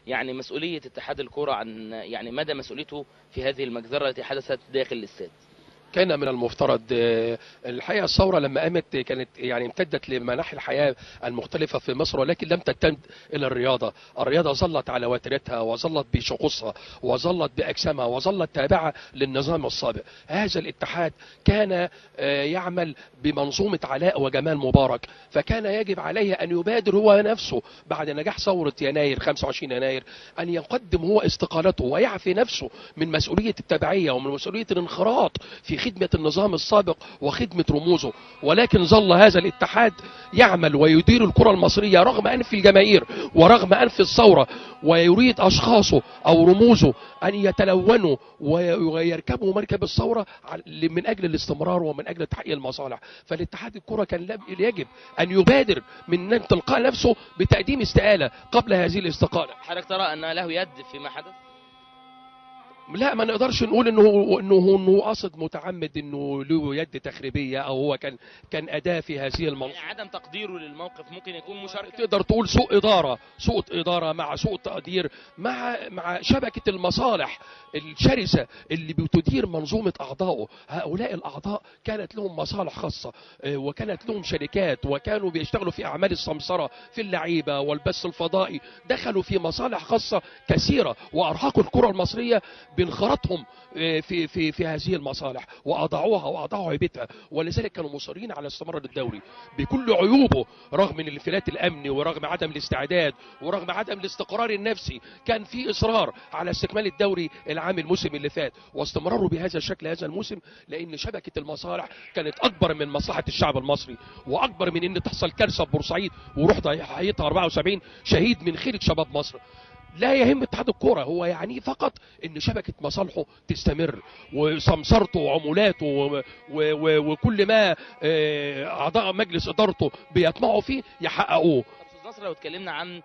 يعني مسؤوليه اتحاد الكره عن يعني مدى مسؤوليته في هذه المجزره التي حدثت داخل الاستاد كان من المفترض آه، الحقيقه الثوره لما قامت كانت يعني امتدت لمناحي الحياه المختلفه في مصر ولكن لم تتند الى الرياضه، الرياضه ظلت على وتيرتها وظلت بشقوصها وظلت باجسامها وظلت تابعه للنظام السابق، هذا الاتحاد كان آه، يعمل بمنظومه علاء وجمال مبارك، فكان يجب عليه ان يبادر هو نفسه بعد نجاح ثوره يناير 25 يناير ان يقدم هو استقالته ويعفي نفسه من مسؤوليه التبعيه ومن مسؤوليه الانخراط في خدمة النظام السابق وخدمة رموزه ولكن ظل هذا الاتحاد يعمل ويدير الكرة المصرية رغم أنف الجماهير ورغم أنف الثورة ويريد أشخاصه أو رموزه أن يتلونوا ويركبوا مركب الثورة من أجل الاستمرار ومن أجل تحقيق المصالح فالاتحاد الكرة كان يجب أن يبادر من تلقاء نفسه بتقديم استقالة قبل هذه الاستقالة حضرتك ترى أن له يد فيما حدث؟ لا ما نقدرش نقول انه انه انه قصد متعمد انه له يد تخريبيه او هو كان كان اداه في هذه المنصه يعني عدم تقديره للموقف ممكن يكون مشاركه تقدر تقول سوء اداره سوء اداره مع سوء تقدير مع مع شبكه المصالح الشرسه اللي بتدير منظومه اعضائه هؤلاء الاعضاء كانت لهم مصالح خاصه آه، وكانت لهم شركات وكانوا بيشتغلوا في اعمال السمسره في اللعيبه والبث الفضائي دخلوا في مصالح خاصه كثيره وارهقوا الكره المصريه بانخراطهم آه، في في في هذه المصالح واضاعوها واضاعوا عيبتها ولذلك كانوا مصرين على استمرار الدوري بكل عيوبه رغم من الانفلات الامني ورغم عدم الاستعداد ورغم عدم الاستقرار النفسي كان في اصرار على استكمال الدوري العام الموسم اللي فات واستمراره بهذا الشكل هذا الموسم لان شبكه المصالح كانت اكبر من مصلحه الشعب المصري واكبر من ان تحصل كارثه في بورسعيد وروح ضحيتها 74 شهيد من خيره شباب مصر لا يهم اتحاد الكوره هو يعني فقط ان شبكه مصالحه تستمر وسمسرته وعمولاته وكل ما آه، اعضاء مجلس ادارته بيطمعوا فيه يحققوه استاذ نصر لو اتكلمنا عن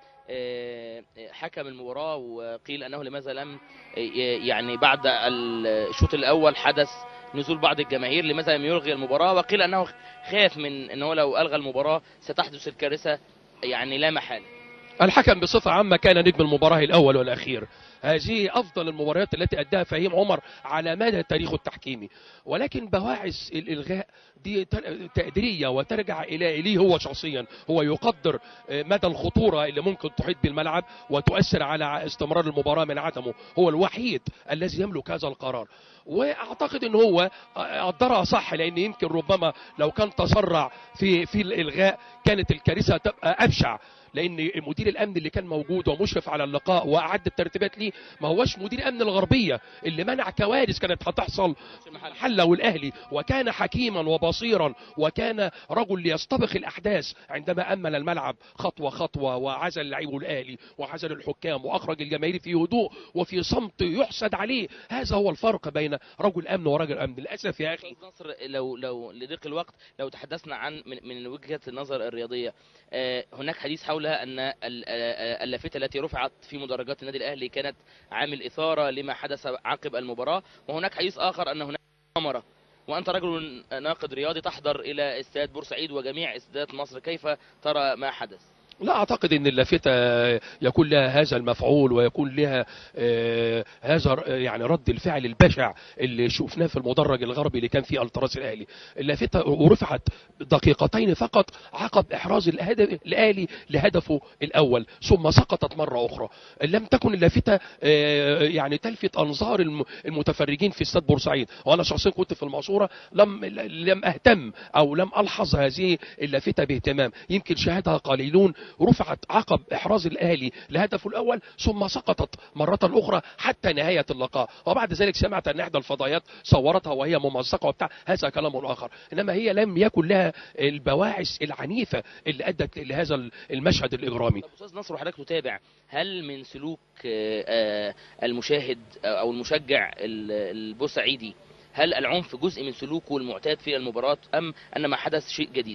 آه، حكم المباراه وقيل انه لماذا لم آه، يعني بعد الشوط الاول حدث نزول بعض الجماهير لماذا لم يلغي المباراه وقيل انه خاف من انه لو الغى المباراه ستحدث الكارثه يعني لا محاله الحكم بصفة عامة كان نجم المباراة الأول والأخير هذه أفضل المباريات التي أداها فهيم عمر على مدى تاريخه التحكيمي ولكن بواعث الإلغاء دي تقديرية وترجع إلى إليه هو شخصيا هو يقدر آه، مدى الخطورة اللي ممكن تحيط بالملعب وتؤثر على استمرار المباراة من عدمه هو الوحيد الذي يملك هذا القرار واعتقد ان هو قدرها صح لان يمكن ربما لو كان تسرع في في الالغاء كانت الكارثه تبقى ابشع لان مدير الامن اللي كان موجود ومشرف على اللقاء واعد الترتيبات ليه ما هوش مدير امن الغربيه اللي منع كوارث كانت هتحصل في الحله والاهلي وكان حكيما وبصيرا وكان رجل يستبق الاحداث عندما امن الملعب خطوه خطوه وعزل اللعيب الاهلي وعزل الحكام واخرج الجماهير في هدوء وفي صمت يحسد عليه هذا هو الفرق بين رجل امن ورجل امن للاسف يا اخي نصر لو لو لضيق الوقت لو تحدثنا عن من, من وجهه النظر الرياضيه آه، هناك حديث حول حولها أن اللافتة التي رفعت في مدرجات النادي الأهلي كانت عامل إثارة لما حدث عقب المباراة وهناك حديث آخر أن هناك كاميرا وأنت رجل ناقد رياضي تحضر إلى استاد بورسعيد وجميع استادات مصر كيف ترى ما حدث؟ لا اعتقد ان اللافتة يكون لها هذا المفعول ويكون لها آه، هذا يعني رد الفعل البشع اللي شفناه في المدرج الغربي اللي كان فيه التراس الاهلي اللافتة ورفعت دقيقتين فقط عقب احراز الاهلي لهدفه الاول ثم سقطت مرة اخرى لم تكن اللافتة آه، يعني تلفت انظار المتفرجين في استاد بورسعيد وانا شخصيا كنت في الماسوره لم لم اهتم او لم الحظ هذه اللافتة باهتمام يمكن شاهدها قليلون رفعت عقب إحراز الأهلي لهدفه الأول ثم سقطت مرة أخرى حتى نهاية اللقاء وبعد ذلك سمعت أن إحدى الفضائيات صورتها وهي ممزقة وبتاع هذا كلام آخر إنما هي لم يكن لها البواعث العنيفة اللي أدت لهذا المشهد الإجرامي أستاذ نصر وحضرتك تتابع هل من سلوك آه، آه، المشاهد أو المشجع البورسعيدي هل العنف جزء من سلوكه المعتاد في المباراة أم أن ما حدث شيء جديد؟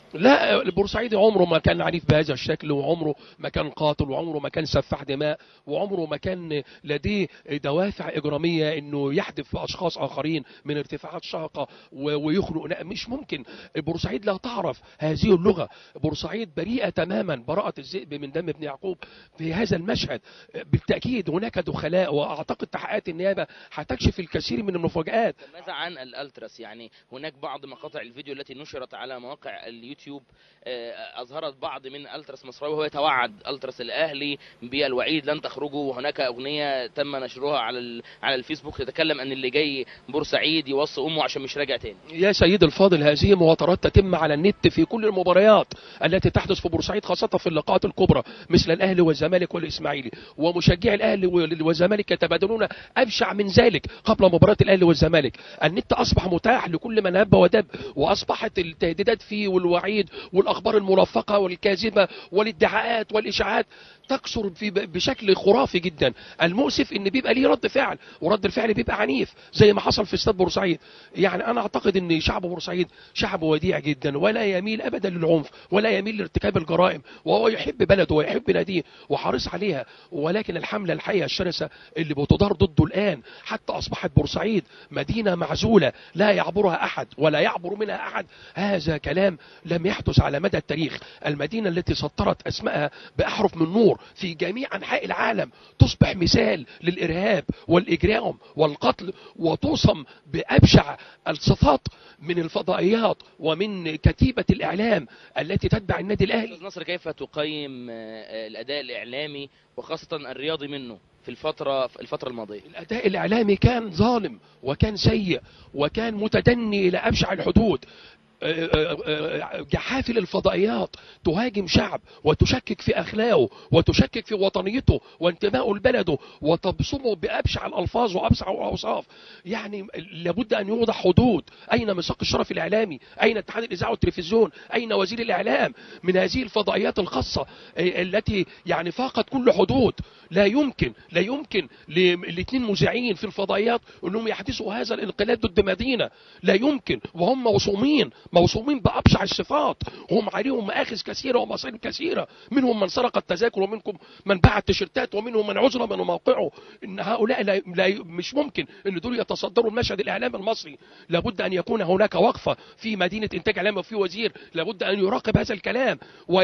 لا البورسعيدي عمره ما كان عنيف بهذا الشكل وعمره ما كان قاتل وعمره ما كان سفاح دماء وعمره ما كان لديه دوافع إجرامية إنه يحدف في أشخاص آخرين من ارتفاعات شاقة و- ويخنق لا، مش ممكن بورسعيد لا تعرف هذه اللغة بورسعيد بريئة تماما براءة الذئب من دم ابن يعقوب في هذا المشهد بالتأكيد هناك دخلاء وأعتقد تحقيقات النيابة هتكشف الكثير من المفاجآت ماذا عن الالتراس يعني هناك بعض مقاطع الفيديو التي نشرت على مواقع اليوتيوب آه، اظهرت بعض من التراس مصراوي وهو يتوعد التراس الاهلي بالوعيد لن تخرجوا وهناك اغنيه تم نشرها على ال- على الفيسبوك تتكلم ان اللي جاي بورسعيد يوصي امه عشان مش راجع تاني يا سيد الفاضل هذه مواطرات تتم على النت في كل المباريات التي تحدث في بورسعيد خاصة في اللقاءات الكبرى مثل الأهلي والزمالك والإسماعيلي ومشجعي الأهلي وال- والزمالك يتبادلون أبشع من ذلك قبل مباراة الأهلي والزمالك النت أصبح متاح لكل من هب ودب وأصبحت التهديدات فيه والوعيد والأخبار الملفقة والكاذبة والادعاءات والإشاعات تكثر في بشكل خرافي جدا المؤسف ان بيبقى ليه رد فعل ورد الفعل بيبقى عنيف زي ما حصل في استاد بورسعيد يعني انا اعتقد ان شعب بورسعيد شعب وديع جدا ولا يميل ابدا للعنف ولا يميل لارتكاب الجرائم وهو يحب بلده ويحب ناديه وحريص عليها ولكن الحمله الحقيقه الشرسه اللي بتدار ضده الان حتى اصبحت بورسعيد مدينه معزوله لا يعبرها احد ولا يعبر منها احد هذا كلام لم يحدث على مدى التاريخ المدينه التي سطرت اسمائها باحرف من نور في جميع انحاء العالم تصبح مثال للارهاب والاجرام والقتل وتوصم بابشع الصفات من الفضائيات ومن كتيبه الاعلام التي تتبع النادي الاهلي استاذ نصر كيف تقيم آه، آه، الاداء الاعلامي وخاصه الرياضي منه في الفتره في الفتره الماضيه الاداء الاعلامي كان ظالم وكان سيء وكان متدني الى ابشع الحدود آه، آه، آه، جحافل الفضائيات تهاجم شعب وتشكك في اخلاقه وتشكك في وطنيته وانتمائه لبلده وتبصمه بابشع الالفاظ وابشع الاوصاف يعني لابد ان يوضع حدود اين ميثاق الشرف الاعلامي اين اتحاد الاذاعه والتلفزيون اين وزير الاعلام من هذه الفضائيات الخاصه آه، التي يعني فاقت كل حدود لا يمكن لا يمكن الاثنين مذيعين في الفضائيات انهم يحدثوا هذا الانقلاب ضد مدينه لا يمكن وهم موصومين موصومين بابشع الصفات هم عليهم مآخذ كثيره ومصاريف كثيره منهم من سرق التذاكر ومنكم من باع التيشيرتات ومنهم من عزل من موقعه ان هؤلاء لا لا مش ممكن ان دول يتصدروا المشهد الاعلامي المصري لابد ان يكون هناك وقفه في مدينه انتاج اعلامي وفي وزير لابد ان يراقب هذا الكلام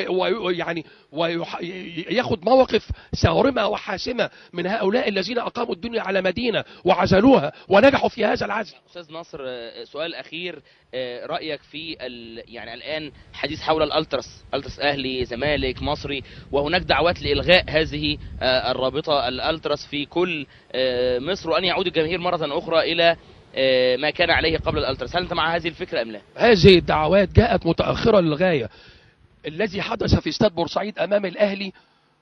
ويعني وياخذ مواقف صارمه وحاسمه من هؤلاء الذين اقاموا الدنيا على مدينه وعزلوها ونجحوا في هذا العزل استاذ نصر آه، سؤال اخير آه، رايك في ال... يعني الان حديث حول الالتراس التراس اهلي زمالك مصري وهناك دعوات لالغاء هذه آه، الرابطه الالتراس في كل آه، مصر وان يعود الجماهير مره اخرى الى آه، ما كان عليه قبل الالتراس هل انت مع هذه الفكره ام لا هذه الدعوات جاءت متأخرة للغاية الذي حدث في استاد بورسعيد أمام الأهلي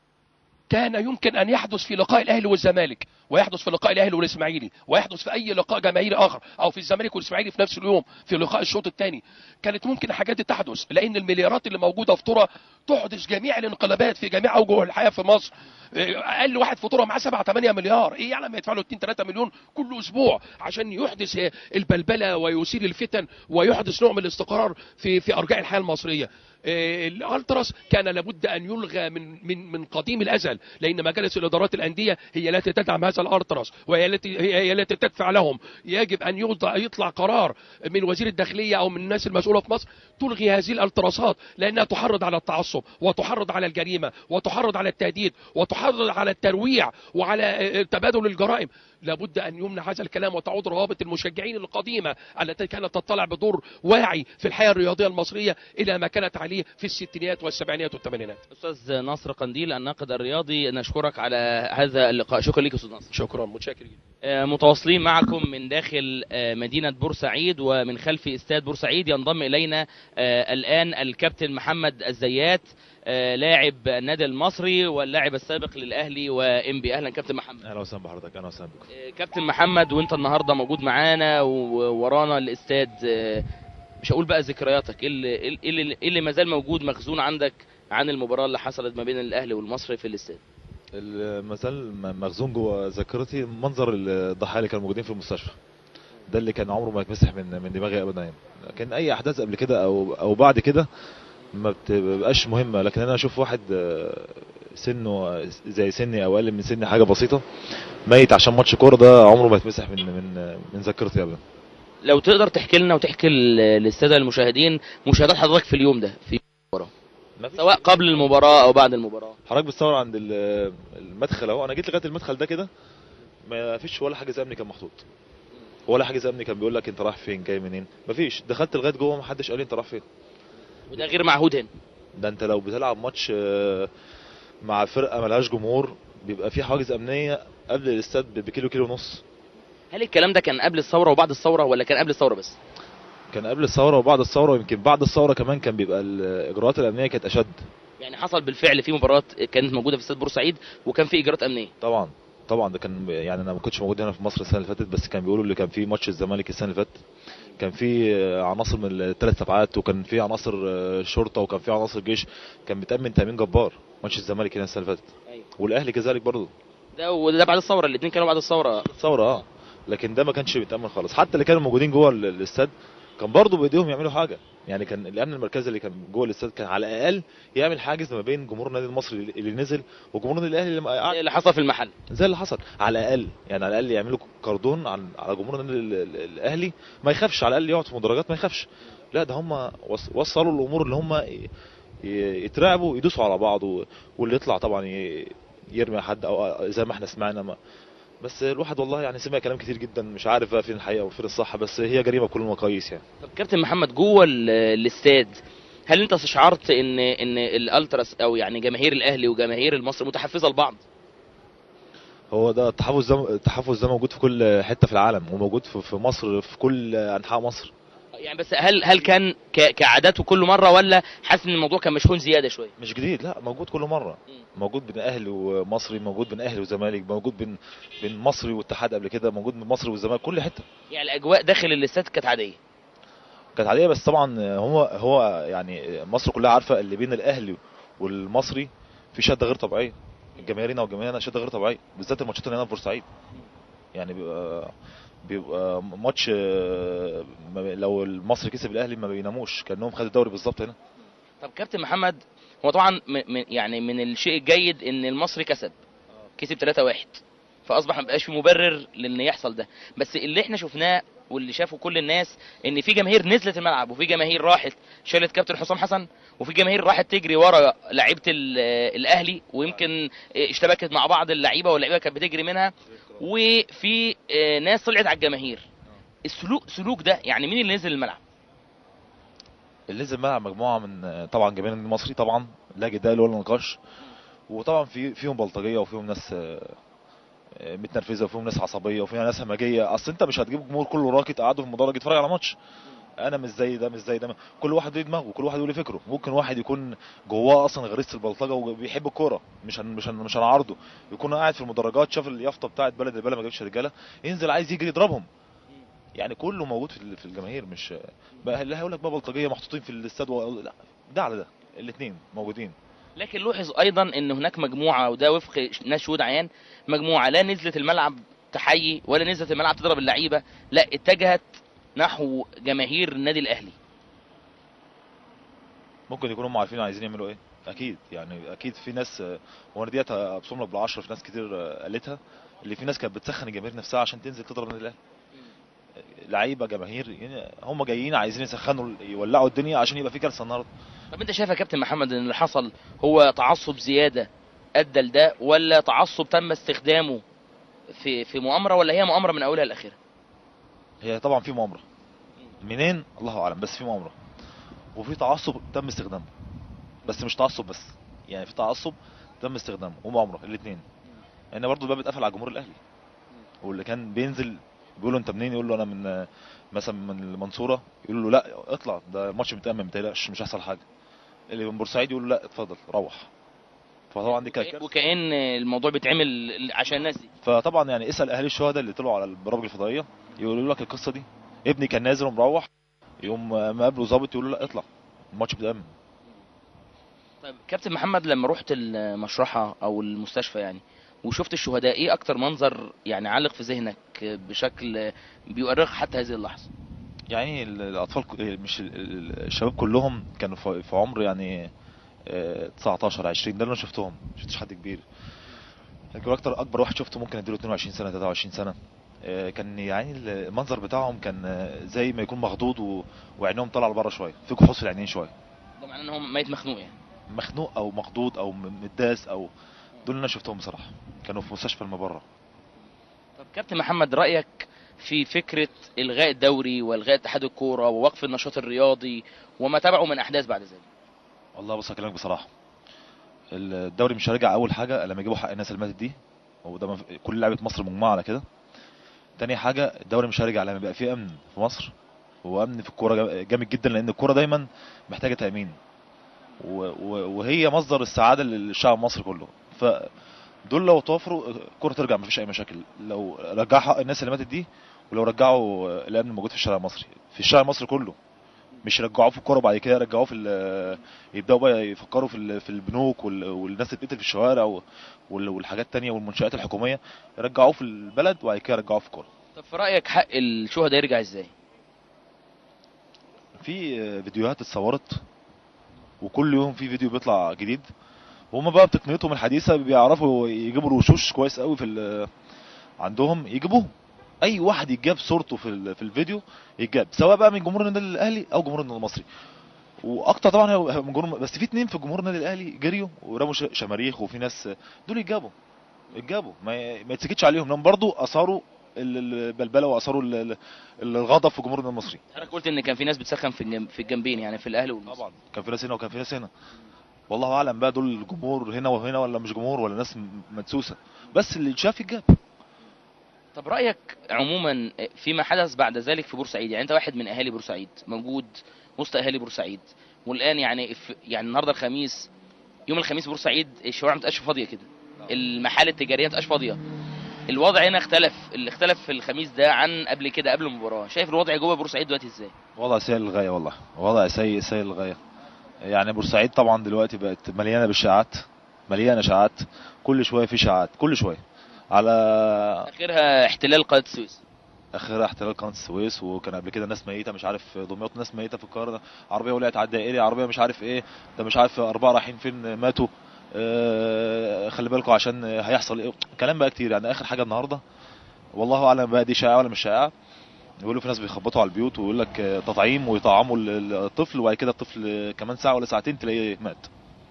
كان يمكن أن يحدث في لقاء الأهلي والزمالك ويحدث في لقاء الأهلي والإسماعيلي ويحدث في أي لقاء جماهيري آخر أو في الزمالك والإسماعيلي في نفس اليوم في لقاء الشوط الثاني كانت ممكن الحاجات دي تحدث لأن المليارات اللي موجودة في ترى تحدث جميع الانقلابات في جميع أوجه الحياة في مصر اقل واحد فاتوره معاه 7 8 مليار ايه يعني ما يدفع له 2 3 مليون كل اسبوع عشان يحدث البلبله ويثير الفتن ويحدث نوع من الاستقرار في في ارجاء الحياه المصريه آه، الالتراس كان لابد ان يلغى من من من قديم الازل لان مجالس الادارات الانديه هي التي تدعم هذا الالتراس وهي التي هي هي التي تدفع لهم يجب ان يوضع يطلع قرار من وزير الداخليه او من الناس المسؤوله في مصر تلغي هذه الالتراسات لانها تحرض على التعصب وتحرض على الجريمه وتحرض على التهديد وتحرض على الترويع وعلى آه، تبادل الجرائم لابد ان يمنع هذا الكلام وتعود روابط المشجعين القديمه التي كانت تطلع بدور واعي في الحياه الرياضيه المصريه الى ما كانت عليه في الستينات والسبعينات والثمانينات استاذ نصر قنديل الناقد الرياضي نشكرك على هذا اللقاء شكرا لك استاذ نصر شكرا متشكر جدا آه، متواصلين معكم من داخل آه، مدينة بورسعيد ومن خلف استاد بورسعيد ينضم إلينا آه، الآن الكابتن محمد الزيات آه، لاعب النادي المصري واللاعب السابق للأهلي وإم بي أهلا كابتن محمد اهلا وسهلا بحضرتك اهلا وسهلا بكم آه، كابتن محمد وانت النهارده موجود معانا وورانا الاستاد آه، مش هقول بقى ذكرياتك ايه اللي ايه اللي, إيه اللي ما زال موجود مخزون عندك عن المباراه اللي حصلت ما بين الاهلي والمصري في الاستاد المثال مخزون جوه ذاكرتي منظر الضحايا اللي كانوا موجودين في المستشفى ده اللي كان عمره ما يتمسح من من دماغي ابدا يعني كان اي احداث قبل كده او او بعد كده ما بتبقاش مهمه لكن انا اشوف واحد آه، سنه زي سني او اقل من سني حاجه بسيطه ميت عشان ماتش كوره ده عمره ما يتمسح من من من ذاكرتي ابدا لو تقدر تحكي لنا وتحكي ل- للساده المشاهدين مشاهدات حضرتك في اليوم ده في سواء قبل المباراه او بعد المباراه حضرتك بتصور عند ال- المدخل اهو انا جيت لغايه المدخل ده كده ما فيش ولا حاجز امني كان محطوط ولا حاجز امني كان بيقول لك انت رايح فين جاي منين مفيش دخلت لغايه جوه ما حدش قال لي انت رايح فين وده غير معهود هنا ده انت لو بتلعب ماتش آه، مع فرقه ملهاش جمهور بيبقى في حواجز امنيه قبل الاستاد ب- بكيلو كيلو ونص هل الكلام ده كان قبل الثوره وبعد الثوره ولا كان قبل الثوره بس كان قبل الثوره وبعد الثوره ويمكن بعد الثوره كمان كان بيبقى الاجراءات الامنيه كانت اشد يعني حصل بالفعل في مباراه كانت موجوده في استاد بورسعيد وكان في اجراءات امنيه طبعا طبعا ده كان يعني انا ما كنتش موجود هنا في مصر السنه اللي فاتت بس كان بيقولوا اللي كان في ماتش الزمالك السنه اللي فاتت كان في آه، عناصر من الثلاث تبعات وكان في عناصر آه، شرطه وكان في عناصر جيش كان بيتامن تامين جبار ماتش الزمالك هنا السنه اللي فاتت ايوه والاهلي كذلك برضه ده وده بعد الثوره الاثنين كانوا بعد الثوره الثوره اه لكن ده ما كانش بيتامن خالص حتى اللي كانوا موجودين جوه ال- الاستاد كان برضه بايديهم يعملوا حاجه يعني كان الامن المركزي اللي كان جوه الاستاد كان على الاقل يعمل حاجز ما بين جمهور النادي المصري اللي- اللي نزل وجمهور النادي الاهلي اللي قاعد اللي حصل في المحل زي اللي حصل على الاقل يعني على الاقل يعملوا كاردون على على جمهور النادي ال- ال- الاهلي ما يخافش على الاقل يقعد في مدرجات ما يخافش لا ده هم وص- وصلوا الامور اللي هم ي- ي- يترعبوا يدوسوا على بعض و- واللي يطلع طبعا ي- يرمي حد او زي ما احنا سمعنا ما بس الواحد والله يعني سمع كلام كتير جدا مش عارف بقى فين الحقيقه وفين الصح بس هي جريمه بكل المقاييس يعني طب كابتن محمد جوه ال- الاستاد هل انت استشعرت ان ان الالتراس او يعني جماهير الاهلي وجماهير المصري متحفزه لبعض هو ده التحفز ده التحفز ده موجود في كل حته في العالم وموجود في في مصر في كل انحاء مصر يعني بس هل هل كان ك- كعاداته كل مره ولا حاسس ان الموضوع كان مشحون زياده شويه مش جديد لا موجود كل مره موجود بين اهلي ومصري موجود بين اهلي وزمالك موجود بين بين مصري واتحاد قبل كده موجود بين مصري والزمالك كل حته يعني الاجواء داخل الاستاد كانت عاديه كانت عاديه بس طبعا هو هو يعني مصر كلها عارفه اللي بين الاهلي والمصري في شده غير طبيعيه الجماهير هنا والجماهير هنا شده غير طبيعيه بالذات الماتشات اللي هنا في بورسعيد يعني بيبقى بيبقى ماتش آه، ما- لو المصري كسب الاهلي ما بيناموش كانهم خدوا الدوري بالظبط هنا طب كابتن محمد هو طبعا م- م- يعني من الشيء الجيد ان المصري كسب كسب 3-1 فاصبح ما بقاش في مبرر لان يحصل ده بس اللي احنا شفناه واللي شافه كل الناس ان في جماهير نزلت الملعب وفي جماهير راحت شالت كابتن حسام حسن وفي جماهير راحت تجري ورا لعيبه ال- الاهلي ويمكن اشتبكت مع بعض اللعيبه واللعيبه كانت بتجري منها وفي آه، ناس طلعت على الجماهير السلوك سلوك ده يعني مين اللي نزل الملعب اللي نزل ملعب مجموعه من طبعا جماهير النادي المصري طبعا لا جدال ولا نقاش وطبعا في فيهم بلطجيه وفيهم ناس آه، آه، متنرفزه وفيهم ناس عصبيه وفيها ناس همجيه اصل انت مش هتجيب جمهور كله راكد قاعده في المدرج يتفرج على ماتش انا مش زي ده مش زي ده كل واحد ليه دماغه وكل واحد له فكره ممكن واحد يكون جواه اصلا غريزه البلطجه وبيحب الكوره مش هن مش هن مش هنعارضه يكون قاعد في المدرجات شاف اليافطه بتاعت بلد البلد ما جابش رجاله ينزل عايز يجري يضربهم يعني كله موجود في ال- في الجماهير مش بقى اللي هيقول لك بقى بلطجيه محطوطين في الاستاد و... لا ده على ده الاثنين موجودين لكن لوحظ ايضا ان هناك مجموعه وده وفق ناس شهود عيان مجموعه لا نزلت الملعب تحيي ولا نزلت الملعب تضرب اللعيبه لا اتجهت نحو جماهير النادي الاهلي ممكن يكونوا هم عارفين عايزين يعملوا ايه اكيد يعني اكيد في ناس آه، وانا ديت ابصم لك بالعشره في ناس كتير آه، قالتها اللي في ناس كانت بتسخن الجماهير نفسها عشان تنزل تضرب النادي الاهلي لعيبه جماهير يعني هم جايين عايزين يسخنوا يولعوا الدنيا عشان يبقى في كارثه النهارده طب انت شايف يا كابتن محمد ان اللي حصل هو تعصب زياده ادى لده ولا تعصب تم استخدامه في في مؤامره ولا هي مؤامره من اولها لاخرها هي طبعا في مؤامره منين الله اعلم بس في مؤامره وفي تعصب تم استخدامه بس مش تعصب بس يعني في تعصب تم استخدامه ومؤامره الاثنين لان برضه الباب اتقفل على جمهور الاهلي واللي كان بينزل بيقول له انت منين يقول له انا من آه، مثلا من المنصوره يقول له لا اطلع ده الماتش متامن ما تقلقش مش هيحصل حاجه اللي من بورسعيد يقول له لا اتفضل روح فطبعا دي كانت كارثة. وكأن الموضوع بيتعمل عشان الناس دي فطبعا يعني اسال اهالي الشهداء اللي طلعوا على البرامج الفضائيه يقولوا لك القصه دي ابني كان نازل ومروح يقوم مقابله ظابط يقول له لا اطلع الماتش بيتأمن طيب كابتن محمد لما رحت المشرحة أو المستشفى يعني وشفت الشهداء إيه أكتر منظر يعني علق في ذهنك بشكل بيؤرخ حتى هذه اللحظة؟ يعني ال- الاطفال ك- مش ال- ال- الشباب كلهم كانوا في في عمر يعني آه، 19 20 ده اللي انا شفتهم ما شفتش حد كبير لكن اكتر اكبر واحد شفته ممكن اديله 22 سنه 23 سنه آه، كان يعني المنظر بتاعهم كان آه، زي ما يكون مخضوض و- وعينيهم طالعه لبره شويه في كحوس في العينين شويه ده معناه ان هو ميت مخنوق يعني مخنوق او مخضوض او م- متداس او دول اللي انا شفتهم بصراحه كانوا في مستشفى المبره طب كابتن محمد رايك في فكره الغاء الدوري والغاء اتحاد الكوره ووقف النشاط الرياضي وما تبعه من احداث بعد ذلك والله بص هكلمك بصراحه الدوري مش هيرجع اول حاجه لما يجيبوا حق الناس اللي ماتت دي وده ما في- كل لعيبه مصر مجمعه على كده تاني حاجه الدوري مش هيرجع لما يبقى فيه امن في مصر وامن في الكوره جا- جامد جدا لان الكوره دايما محتاجه تامين و- و- وهي مصدر السعاده للشعب المصري كله فدول لو توفروا الكوره ترجع مفيش اي مشاكل لو رجعوا حق الناس اللي ماتت دي ولو رجعوا الامن الموجود في الشارع المصري في الشارع المصري كله مش يرجعوه في الكوره وبعد كده يرجعوه في ال- يبداوا بقى يفكروا في ال- في البنوك وال- والناس اللي بتقتل في الشوارع و- وال- والحاجات التانية والمنشآت الحكوميه يرجعوه في البلد وبعد كده يرجعوه في الكوره طب في رايك حق الشهداء يرجع ازاي في فيديوهات اتصورت وكل يوم في فيديو بيطلع جديد وهم بقى بتقنيتهم الحديثه بيعرفوا يجيبوا الوشوش كويس قوي في ال- عندهم يجيبوه اي واحد يتجاب صورته في ال- في الفيديو يتجاب سواء بقى من جمهور النادي الاهلي او جمهور النادي المصري واكتر طبعا هو من جمهور بس في اتنين في جمهور النادي الاهلي جريوا ورموا ش- شماريخ وفي ناس دول يتجابوا يتجابوا ما ما يتسكتش عليهم لان برضه اثاروا ال- البلبله واثاروا ال- ال- الغضب في جمهور النادي المصري حضرتك قلت ان كان في ناس بتسخن في الجنب في الجنبين يعني في الاهلي والمصري طبعا كان في ناس هنا وكان في ناس هنا والله اعلم بقى دول الجمهور هنا وهنا ولا مش جمهور ولا ناس م- مدسوسه بس اللي يتشاف يتجاب طب رايك عموما فيما حدث بعد ذلك في بورسعيد يعني انت واحد من اهالي بورسعيد موجود وسط اهالي بورسعيد والان يعني في يعني النهارده الخميس يوم الخميس بورسعيد الشوارع ما تبقاش فاضيه كده المحال التجاريه ما تبقاش فاضيه الوضع هنا اختلف اللي اختلف في الخميس ده عن قبل كده قبل المباراه شايف الوضع جوه بورسعيد دلوقتي ازاي وضع سيء للغايه والله وضع سيء سيء للغايه يعني بورسعيد طبعا دلوقتي بقت مليانه بالشائعات مليانه اشاعات كل شويه في اشاعات كل شويه على اخرها احتلال قناه السويس اخرها احتلال قناه السويس وكان قبل كده ناس ميته مش عارف في دمياط ناس ميته في القاهره عربيه ولعت على الدائري عربيه مش عارف ايه ده مش عارف اربعه رايحين فين ماتوا آه خلي بالكم عشان هيحصل ايه كلام بقى كتير يعني اخر حاجه النهارده والله اعلم بقى دي شائعه ولا مش شائعه بيقولوا في ناس بيخبطوا على البيوت ويقول لك آه، تطعيم ويطعموا ال- الطفل وبعد كده الطفل كمان ساعه ولا ساعتين تلاقيه مات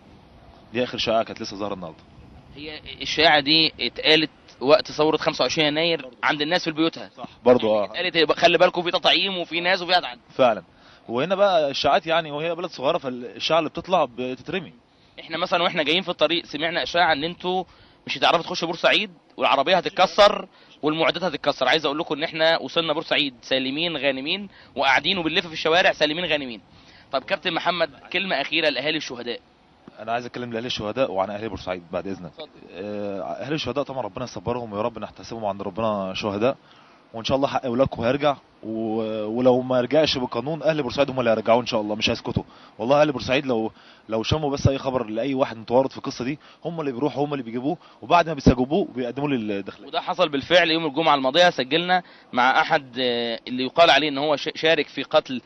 دي اخر شائعه كانت لسه ظاهره النهارده هي الشائعه دي اتقالت وقت ثوره 25 يناير عند الناس في بيوتها صح برضو اه اتقالت يبقى خلي بالكم في تطعيم وفي ناس وفي هتعدي فعلا وهنا بقى الشائعات يعني وهي بلد صغيره فالاشاعه اللي بتطلع بتترمي احنا مثلا واحنا جايين في الطريق سمعنا اشاعه ان انتوا مش هتعرفوا تخشوا بورسعيد والعربيه هتتكسر والمعدات هتتكسر عايز اقول لكم ان احنا وصلنا بورسعيد سالمين غانمين وقاعدين وبنلف في الشوارع سالمين غانمين طب كابتن محمد كلمه اخيره لاهالي الشهداء انا عايز اتكلم لاهل الشهداء وعن اهل بورسعيد بعد اذنك اتفضل. آه، اهل الشهداء طبعا ربنا يصبرهم ويا رب نحتسبهم عند ربنا شهداء وان شاء الله حق اولادكم هيرجع و... ولو ما رجعش بالقانون اهل بورسعيد هم اللي هيرجعوه ان شاء الله مش هيسكتوا والله اهل بورسعيد لو لو شموا بس اي خبر لاي واحد متورط في القصه دي هم اللي بيروحوا هم اللي بيجيبوه وبعد ما بيستجوبوه بيقدموا للداخليه وده حصل بالفعل يوم الجمعه الماضيه سجلنا مع احد آه، اللي يقال عليه ان هو ش- شارك في قتل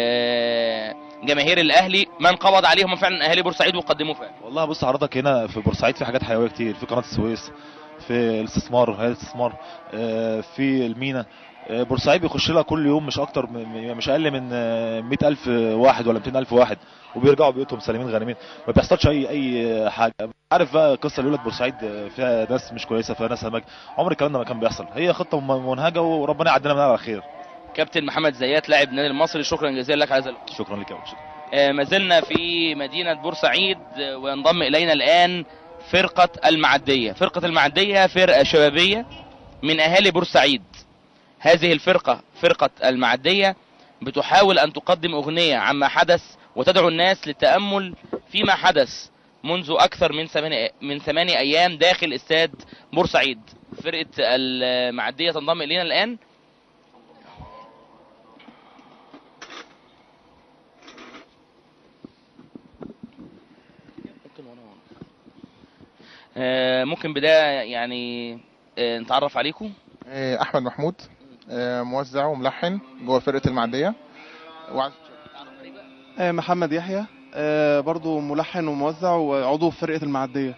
آه، جماهير الاهلي من قبض عليهم فعلا اهالي بورسعيد وقدموا فعلا والله بص حضرتك هنا في بورسعيد في حاجات حيويه كتير في قناه السويس في الاستثمار هيئه الاستثمار آه، في المينا آه، بورسعيد بيخش لها كل يوم مش اكتر من من- مش اقل من آه، 100000 واحد ولا 200000 واحد وبيرجعوا بيوتهم سالمين غانمين ما بيحصلش اي اي حاجه عارف بقى القصه اللي ولد بورسعيد آه، فيها ناس مش كويسه فيها ناس همج عمر الكلام ده ما كان بيحصل هي خطه م- منهجه وربنا يعدينا منها على خير كابتن محمد زيات لاعب النادي المصري شكرا جزيلا لك على هذا اللقاء. شكرا لك يا وجه. آه، ما زلنا في مدينة بورسعيد آه، وينضم إلينا الآن فرقة المعدية فرقة المعدية فرقة شبابية من أهالي بورسعيد هذه الفرقة فرقة المعدية بتحاول أن تقدم أغنية عما حدث وتدعو الناس للتأمل فيما حدث منذ أكثر من ثمانية من ثمانية أيام داخل استاد بورسعيد فرقة المعدية تنضم إلينا الآن ممكن وانا وانا. آه، ممكن بداية يعني آه، نتعرف عليكم آه، احمد محمود آه، موزع وملحن جوه فرقه المعديه وعايز- آه، محمد يحيى آه، برضو ملحن وموزع وعضو في فرقة المعدية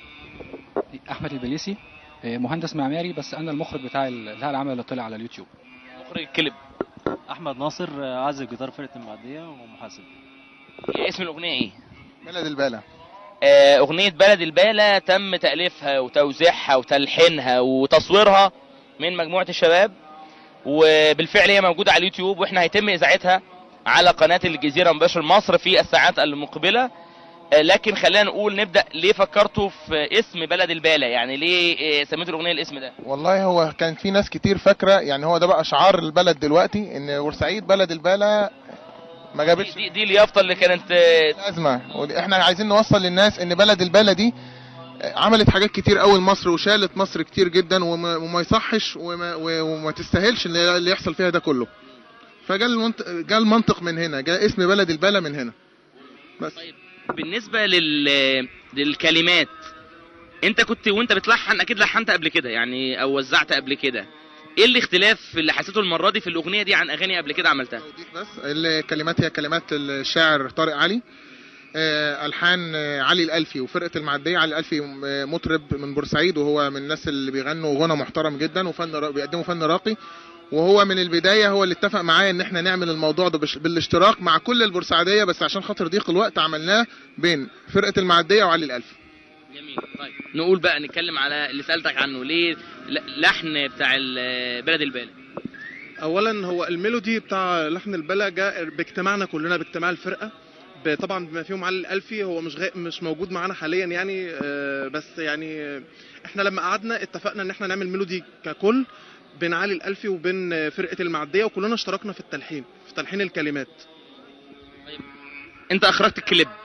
احمد البليسي آه، مهندس معماري بس انا المخرج بتاع ال- الهيئه العامه اللي طلع على اليوتيوب مخرج الكليب احمد ناصر آه، عازف جيتار فرقه المعديه ومحاسب هي اسم الاغنيه ايه بلد البالة آه، اغنيه بلد البالة تم تاليفها وتوزيعها وتلحينها وتصويرها من مجموعه الشباب وبالفعل هي موجوده على اليوتيوب واحنا هيتم اذاعتها على قناه الجزيره مباشر مصر في الساعات المقبله آه، لكن خلينا نقول نبدا ليه فكرتوا في اسم بلد البالة يعني ليه آه، سميتوا الاغنيه الاسم ده والله هو كان في ناس كتير فاكره يعني هو ده بقى شعار البلد دلوقتي ان بورسعيد بلد البالة ما جابتش دي, دي اليافطه اللي كانت آه، الازمه احنا عايزين نوصل للناس ان بلد البالة دي عملت حاجات كتير قوي لمصر وشالت مصر كتير جدا وما, وما يصحش وما, وما تستاهلش اللي اللي يحصل فيها ده كله فجاء المنطق جاء المنطق من هنا جاء اسم بلد البالة من هنا بس بالنسبه لل للكلمات انت كنت وانت بتلحن اكيد لحنت قبل كده يعني او وزعت قبل كده ايه الاختلاف اللي حسيته المره دي في الاغنيه دي عن اغاني قبل كده عملتها توضيح بس الكلمات هي كلمات الشاعر طارق علي آه، الحان آه، علي الالفي وفرقه المعديه علي الالفي آه، مطرب من بورسعيد وهو من الناس اللي بيغنوا غنى محترم جدا وفن را- بيقدموا فن راقي وهو من البدايه هو اللي اتفق معايا ان احنا نعمل الموضوع ده بش- بالاشتراك مع كل البورسعيديه بس عشان خاطر ضيق الوقت عملناه بين فرقه المعديه وعلي الالفي جميل طيب نقول بقى نتكلم على اللي سالتك عنه ليه ل- لحن بتاع ال- بلد البالة اولا هو الميلودي بتاع لحن البلا جاء باجتماعنا كلنا باجتماع الفرقه ب- طبعا بما فيهم علي الالفي هو مش غي... مش موجود معانا حاليا يعني آه، بس يعني آه، احنا لما قعدنا اتفقنا ان احنا نعمل ميلودي ككل بين علي الالفي وبين آه، فرقه المعديه وكلنا اشتركنا في التلحين في تلحين الكلمات انت اخرجت الكليب